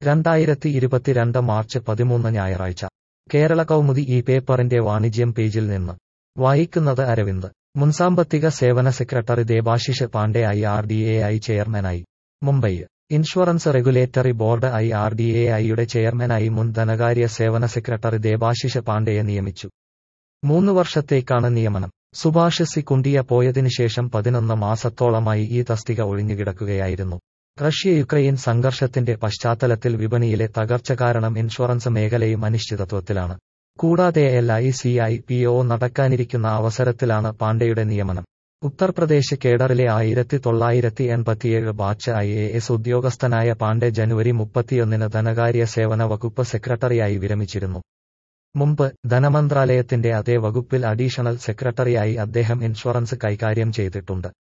രണ്ടായിരത്തി ഇരുപത്തിരണ്ട് മാർച്ച് പതിമൂന്ന് ഞായറാഴ്ച കേരള കൗമുദി ഈ പേപ്പറിന്റെ വാണിജ്യം പേജിൽ നിന്ന് വായിക്കുന്നത് അരവിന്ദ് മുൻസാമ്പത്തിക സേവന secretary Debashish Pandey I R D A I ചെയർമാനായി Mumbai insurance regulatory board I R D A ഐയുടെ ചെയർമാനായി മുൻ ധനകാര്യ സേവന സെക്രട്ടറി ദേബാശിഷ് പാണ്ഡെയെ നിയമിച്ചു മൂന്ന് വർഷത്തേക്കാണ് നിയമനം സുഭാഷ് സി കുണ്ടിയ പോയതിനുശേഷം പതിനൊന്ന് മാസത്തോളമായി ഈ തസ്തിക ഒഴിഞ്ഞുകിടക്കുകയായിരുന്നു റഷ്യ യുക്രൈൻ സംഘർഷത്തിന്റെ പശ്ചാത്തലത്തിൽ വിപണിയിലെ തകർച്ച കാരണം ഇൻഷുറൻസ് മേഖലയും അനിശ്ചിതത്വത്തിലാണ് കൂടാതെ L I C I P O നടക്കാനിരിക്കുന്ന അവസരത്തിലാണ് പാണ്ഡെയുടെ നിയമനം ഉത്തർപ്രദേശ് കേഡറിലെ ആയിരത്തി തൊള്ളായിരത്തി എൺപത്തിയേഴ് ബാച്ച് ഐ എ എസ് ഉദ്യോഗസ്ഥനായ പാണ്ഡെ ജനുവരി മുപ്പത്തിയൊന്നിന് ധനകാര്യ സേവന വകുപ്പ് സെക്രട്ടറിയായി വിരമിച്ചിരുന്നു മുമ്പ് ധനമന്ത്രാലയത്തിന്റെ അതേ വകുപ്പിൽ അഡീഷണൽ സെക്രട്ടറിയായി അദ്ദേഹം ഇൻഷുറൻസ് കൈകാര്യം ചെയ്തിട്ടുണ്ട്